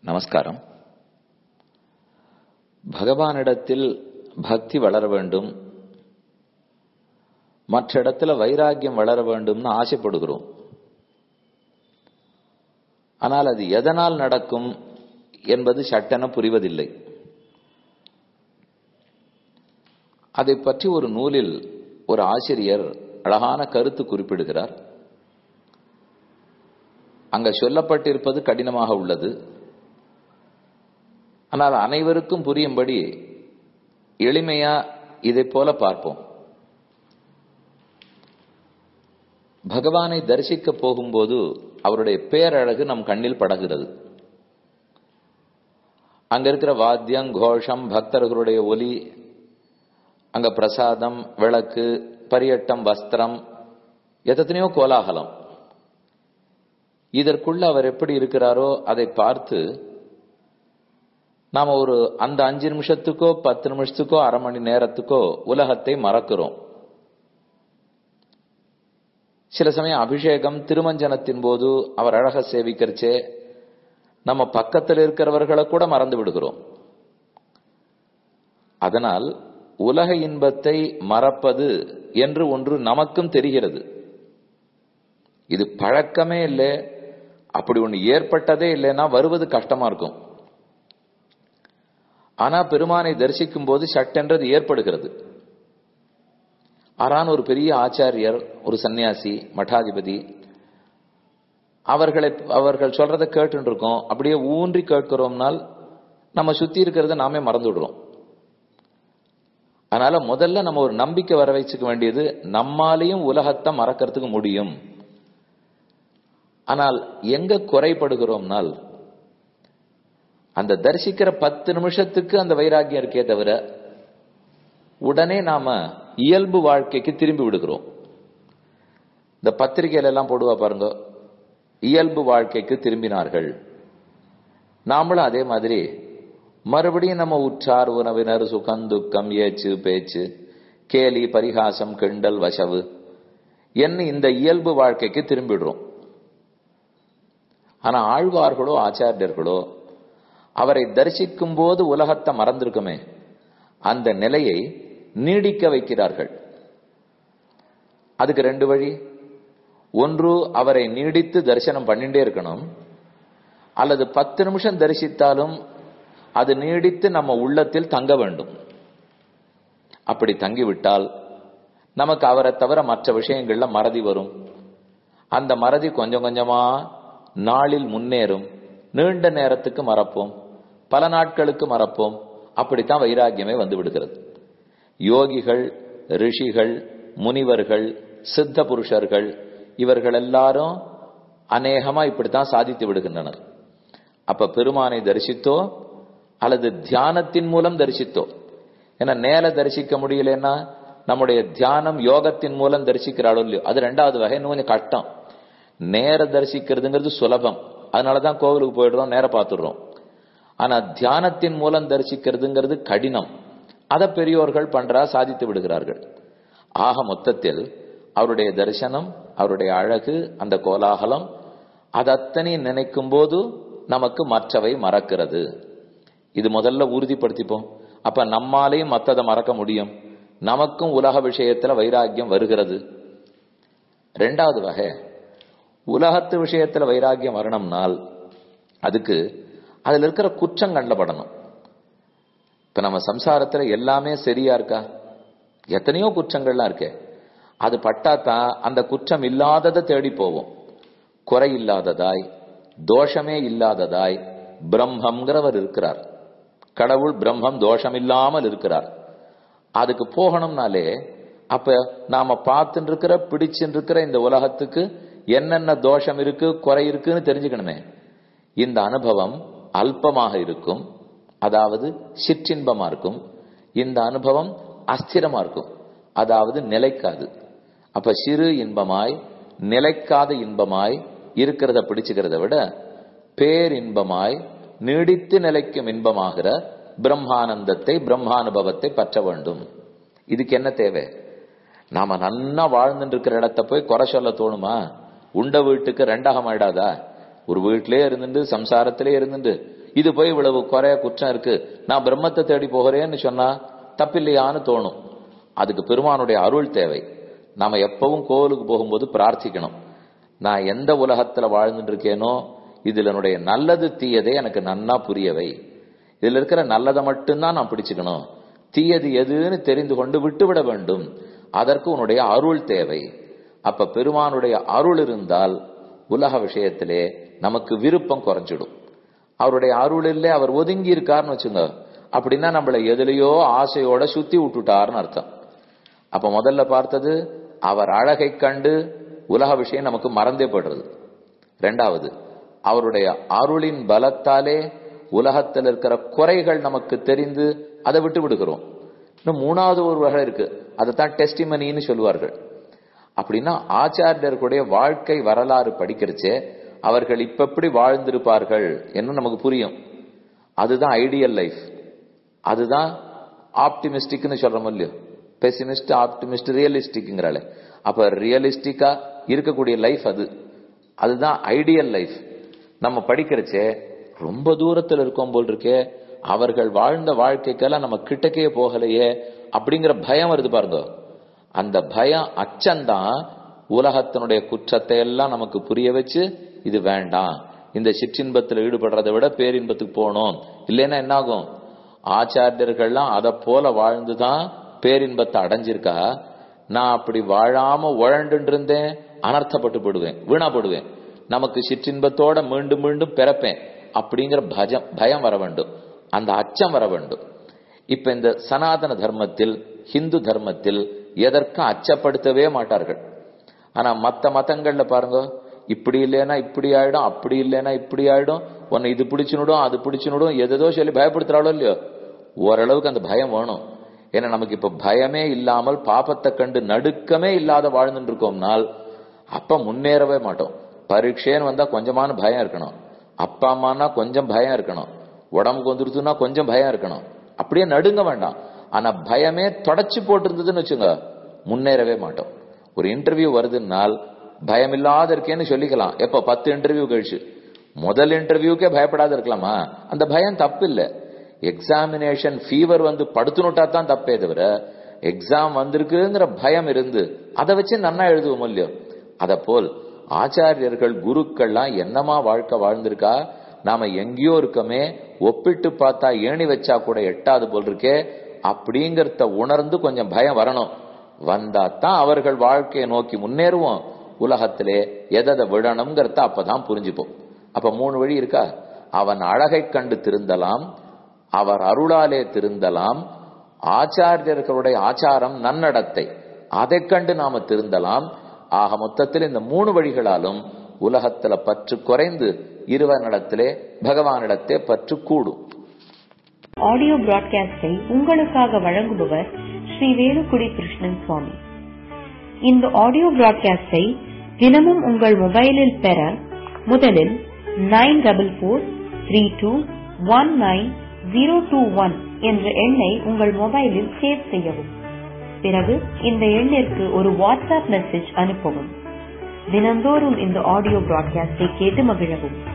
நமஸ்காரம் பகவானிடத்தில் பக்தி வளர வேண்டும் மற்ற இடத்துல வைராக்கியம் வளர வேண்டும்னு ஆசைப்படுகிறோம் ஆனால் அது எதனால் நடக்கும் என்பது சட்டென புரிவதில்லை அதை பற்றி ஒரு நூலில் ஒரு ஆசிரியர் அழகான கருத்து குறிப்பிடுகிறார் அங்க சொல்லப்பட்டிருப்பது கடினமாக உள்ளது ஆனால் அனைவருக்கும் புரியும்படி எளிமையா இதை போல பார்ப்போம் பகவானை தரிசிக்க போகும்போது அவருடைய பேரழகு நம் கண்ணில் படகிறது அங்க இருக்கிற வாத்தியம் கோஷம் பக்தர்களுடைய ஒலி அங்க பிரசாதம் விளக்கு பரியட்டம் வஸ்திரம் எத்தனையோ கோலாகலம் இதற்குள்ள அவர் எப்படி இருக்கிறாரோ அதை பார்த்து நாம ஒரு அந்த அஞ்சு நிமிஷத்துக்கோ பத்து நிமிஷத்துக்கோ அரை மணி நேரத்துக்கோ உலகத்தை மறக்கிறோம் சில சமயம் அபிஷேகம் திருமஞ்சனத்தின் போது அவர் அழக சேவிக்கிறச்சே நம்ம பக்கத்தில் இருக்கிறவர்களை கூட மறந்து விடுகிறோம் அதனால் உலக இன்பத்தை மறப்பது என்று ஒன்று நமக்கும் தெரிகிறது இது பழக்கமே இல்லை அப்படி ஒன்று ஏற்பட்டதே இல்லைன்னா வருவது கஷ்டமா இருக்கும் ஆனா பெருமானை தரிசிக்கும் போது சட்டென்றது ஏற்படுகிறது ஆறான் ஒரு பெரிய ஆச்சாரியர் ஒரு சன்னியாசி மட்டாதிபதி அவர்களை அவர்கள் சொல்றதை கேட்டு இருக்கோம் அப்படியே ஊன்றி கேட்கிறோம்னால் நம்ம சுத்தி இருக்கிறத நாமே மறந்துடுறோம் அதனால முதல்ல நம்ம ஒரு நம்பிக்கை வர வச்சுக்க வேண்டியது நம்மாலையும் உலகத்தை மறக்கிறதுக்கு முடியும் ஆனால் எங்க குறைபடுகிறோம்னால் அந்த தரிசிக்கிற பத்து நிமிஷத்துக்கு அந்த வைராக்கியம் இருக்கே தவிர உடனே நாம இயல்பு வாழ்க்கைக்கு திரும்பி விடுகிறோம் இந்த பத்திரிகையில எல்லாம் போடுவா பாருங்க இயல்பு வாழ்க்கைக்கு திரும்பினார்கள் நாமளும் அதே மாதிரி மறுபடியும் நம்ம உற்றார் உறவினர் சுகம் துக்கம் ஏச்சு பேச்சு கேலி பரிகாசம் கிண்டல் வசவு என்ன இந்த இயல்பு வாழ்க்கைக்கு திரும்பிடுறோம் ஆனா ஆழ்வார்களோ ஆச்சாரியர்களோ அவரை தரிசிக்கும் போது உலகத்தை மறந்திருக்குமே அந்த நிலையை நீடிக்க வைக்கிறார்கள் அதுக்கு ரெண்டு வழி ஒன்று அவரை நீடித்து தரிசனம் பண்ணிட்டே இருக்கணும் அல்லது பத்து நிமிஷம் தரிசித்தாலும் அது நீடித்து நம்ம உள்ளத்தில் தங்க வேண்டும் அப்படி தங்கிவிட்டால் நமக்கு அவரை தவிர மற்ற விஷயங்கள்ல மறதி வரும் அந்த மறதி கொஞ்சம் கொஞ்சமா நாளில் முன்னேறும் நீண்ட நேரத்துக்கு மறப்போம் பல நாட்களுக்கு மறப்போம் அப்படித்தான் வைராக்கியமே வந்து விடுகிறது யோகிகள் ரிஷிகள் முனிவர்கள் சித்த புருஷர்கள் இவர்கள் எல்லாரும் அநேகமா இப்படித்தான் சாதித்து விடுகின்றனர் அப்ப பெருமானை தரிசித்தோ அல்லது தியானத்தின் மூலம் தரிசித்தோ ஏன்னா நேர தரிசிக்க முடியலன்னா நம்முடைய தியானம் யோகத்தின் மூலம் தரிசிக்கிறாளோ இல்லையோ அது ரெண்டாவது வகை இன்னும் கொஞ்சம் கஷ்டம் நேர தரிசிக்கிறதுங்கிறது சுலபம் அதனாலதான் கோவிலுக்கு போயிடுறோம் நேர பார்த்துடுறோம் ஆனா தியானத்தின் மூலம் தரிசிக்கிறதுங்கிறது கடினம் அதை பெரியோர்கள் பண்றா சாதித்து விடுகிறார்கள் ஆக மொத்தத்தில் அவருடைய தரிசனம் அவருடைய அழகு அந்த கோலாகலம் அதத்தனை நினைக்கும் போது நமக்கு மற்றவை மறக்கிறது இது முதல்ல உறுதிப்படுத்திப்போம் அப்ப நம்மாலேயும் மற்றதை மறக்க முடியும் நமக்கும் உலக விஷயத்துல வைராக்கியம் வருகிறது ரெண்டாவது வகை உலகத்து விஷயத்துல வைராக்கியம் வரணும்னால் அதுக்கு அதுல இருக்கிற குற்றம் கண்டப்படணும் இப்ப நம்ம சம்சாரத்துல எல்லாமே சரியா இருக்கா எத்தனையோ குற்றங்கள்லாம் இருக்கே அது பட்டாத்தான் அந்த குற்றம் இல்லாததை தேடி போவோம் குறை இல்லாததாய் தோஷமே இல்லாததாய் பிரம்மங்கிறவர் இருக்கிறார் கடவுள் பிரம்மம் தோஷம் இல்லாமல் இருக்கிறார் அதுக்கு போகணும்னாலே அப்ப நாம பார்த்துட்டு இருக்கிற பிடிச்சுட்டு இருக்கிற இந்த உலகத்துக்கு என்னென்ன தோஷம் இருக்கு குறை இருக்குன்னு தெரிஞ்சுக்கணுமே இந்த அனுபவம் அல்பமாக இருக்கும் அதாவது சிற்றின்பமா இருக்கும் இந்த அனுபவம் அஸ்திரமா இருக்கும் அதாவது நிலைக்காது அப்ப சிறு இன்பமாய் நிலைக்காத இன்பமாய் இருக்கிறத பிடிச்சுக்கிறத விட பேரின்பமாய் நீடித்து நிலைக்கும் இன்பமாகிற பிரம்மானந்தத்தை பிரம்மானுபவத்தை பற்ற வேண்டும் இதுக்கு என்ன தேவை நாம நன்னா வாழ்ந்துட்டு இருக்கிற இடத்த போய் குறை சொல்ல தோணுமா உண்ட வீட்டுக்கு ரெண்டாகம் ஆயிடாதா ஒரு வீட்டிலே இருந்துட்டு சம்சாரத்திலே இருந்துட்டு இது போய் இவ்வளவு குறைய குற்றம் இருக்கு நான் பிரம்மத்தை தேடி போகிறேன்னு சொன்னா தப்பில்லையான்னு தோணும் அதுக்கு பெருமானுடைய அருள் தேவை நாம எப்பவும் கோவிலுக்கு போகும்போது பிரார்த்திக்கணும் நான் எந்த உலகத்துல வாழ்ந்துட்டு இருக்கேனோ இதுல என்னுடைய நல்லது தீயதே எனக்கு நன்னா புரியவை இதுல இருக்கிற நல்லதை மட்டும்தான் நான் பிடிச்சுக்கணும் தீயது எதுன்னு தெரிந்து கொண்டு விட்டுவிட வேண்டும் அதற்கு உன்னுடைய அருள் தேவை அப்ப பெருமானுடைய அருள் இருந்தால் உலக விஷயத்திலே நமக்கு விருப்பம் குறைஞ்சிடும் அவருடைய அருள் இல்லை அவர் ஒதுங்கி இருக்காருன்னு வச்சுங்க அப்படின்னா நம்மள எதுலயோ ஆசையோட சுத்தி விட்டுட்டாருன்னு அர்த்தம் அப்ப முதல்ல பார்த்தது அவர் அழகை கண்டு உலக விஷயம் நமக்கு மறந்தே போடுறது ரெண்டாவது அவருடைய அருளின் பலத்தாலே உலகத்தில் இருக்கிற குறைகள் நமக்கு தெரிந்து அதை விட்டு விடுகிறோம் இன்னும் மூணாவது ஒரு வகை இருக்கு அதைத்தான் டெஸ்டிமனின்னு சொல்லுவார்கள் அப்படின்னா ஆச்சாரியர்களுடைய வாழ்க்கை வரலாறு படிக்கிறச்சே அவர்கள் இப்ப எப்படி வாழ்ந்திருப்பார்கள் என்று நமக்கு புரியும் அதுதான் ஐடியல் லைஃப் அதுதான் ஆப்டிமிஸ்டிக்னு சொல்றோம் இல்லையோ பெசிமிஸ்ட் ஆப்டிமிஸ்ட் ரியலிஸ்டிக்ங்கிறாளே அப்ப ரியலிஸ்டிக்கா இருக்கக்கூடிய லைஃப் அது அதுதான் ஐடியல் லைஃப் நம்ம படிக்கிறச்சே ரொம்ப தூரத்தில் இருக்கோம் போல் இருக்கே அவர்கள் வாழ்ந்த வாழ்க்கைக்கெல்லாம் நம்ம கிட்டக்கே போகலையே அப்படிங்கிற பயம் வருது பாருங்க அந்த பயம் அச்சம்தான் உலகத்தினுடைய குற்றத்தை எல்லாம் நமக்கு புரிய வச்சு இது வேண்டாம் இந்த சிற்றின்பத்தில் ஈடுபடுறதை விட பேரின்பத்துக்கு போகணும் இல்லைன்னா என்ன ஆகும் ஆச்சாரியர்கள்லாம் அதை போல வாழ்ந்துதான் பேரின்பத்தை அடைஞ்சிருக்கா நான் அப்படி வாழாம உழண்டு இருந்தேன் அனர்த்தப்பட்டு போடுவேன் வீணாப்படுவேன் நமக்கு சிற்றின்பத்தோட மீண்டும் மீண்டும் பிறப்பேன் அப்படிங்கிற பஜம் பயம் வர வேண்டும் அந்த அச்சம் வர வேண்டும் இப்ப இந்த சனாதன தர்மத்தில் ஹிந்து தர்மத்தில் எதற்கும் அச்சப்படுத்தவே மாட்டார்கள் ஆனா மத்த மதங்கள்ல பாருங்க இப்படி இல்லைன்னா இப்படி ஆயிடும் அப்படி இல்லைன்னா இப்படி ஆயிடும் உன்னை இது பிடிச்சுனுடும் அது பிடிச்சுனுடும் எதோ சொல்லி பயப்படுத்துறாளோ இல்லையோ ஓரளவுக்கு அந்த பயம் வேணும் ஏன்னா நமக்கு இப்ப பயமே இல்லாமல் பாப்பத்தை கண்டு நடுக்கமே இல்லாத வாழ்ந்துட்டு இருக்கோம்னால் அப்ப முன்னேறவே மாட்டோம் பரீட்சைன்னு வந்தா கொஞ்சமான பயம் இருக்கணும் அப்பா அம்மானா கொஞ்சம் பயம் இருக்கணும் உடம்புக்கு வந்துருச்சுன்னா கொஞ்சம் பயம் இருக்கணும் அப்படியே நடுங்க வேண்டாம் ஆனா பயமே தொடச்சு போட்டிருந்ததுன்னு வச்சுங்க முன்னேறவே மாட்டோம் ஒரு இன்டர்வியூ வருதுன்னால் பயம் இல்லாத இருக்கேன்னு சொல்லிக்கலாம் எப்ப பத்து இன்டர்வியூ கழிச்சு முதல் இன்டர்வியூக்கே பயப்படாத இருக்கலாமா அந்த பயம் தப்பு இல்லை எக்ஸாமினேஷன் ஃபீவர் வந்து படுத்துனுட்டா தான் தப்பே தவிர எக்ஸாம் வந்திருக்குங்கிற பயம் இருந்து அதை வச்சு நன்னா எழுதுவோம் இல்லையோ அத போல் ஆச்சாரியர்கள் குருக்கள்லாம் என்னமா வாழ்க்கை வாழ்ந்திருக்கா நாம எங்கேயோ இருக்கமே ஒப்பிட்டு பார்த்தா ஏணி வச்சா கூட எட்டாது போல் இருக்கே அப்படிங்கறத உணர்ந்து கொஞ்சம் பயம் வரணும் வந்தா தான் அவர்கள் வாழ்க்கையை நோக்கி முன்னேறுவோம் உலகத்திலே எதை விடணுங்கிறத அப்பதான் புரிஞ்சுப்போம் அப்ப மூணு வழி இருக்கா அவன் அழகை கண்டு திருந்தலாம் அவர் அருளாலே திருந்தலாம் ஆச்சாரியர்களுடைய ஆச்சாரம் நன்னடத்தை அதை கண்டு நாம திருந்தலாம் ஆக மொத்தத்தில் இந்த மூணு வழிகளாலும் உலகத்துல பற்று குறைந்து இருவரிடத்திலே பகவானிடத்தே பற்று கூடும் ஆடியோ பிராட்காஸ்டை உங்களுக்காக வழங்குபவர் ஸ்ரீ வேலுக்குடி கிருஷ்ணன் சுவாமி இந்த ஆடியோ பிராட்காஸ்டை தினமும் உங்கள் மொபைலில் பெற முதலில் nine double four three two one nine zero two one என்ற எண்ணை உங்கள் மொபைலில் சேவ் செய்யவும் பிறகு இந்த எண்ணிற்கு ஒரு வாட்ஸ்அப் மெசேஜ் அனுப்பவும் தினந்தோறும் இந்த ஆடியோ பிராட்காஸ்டை கேட்டு மகிழவும்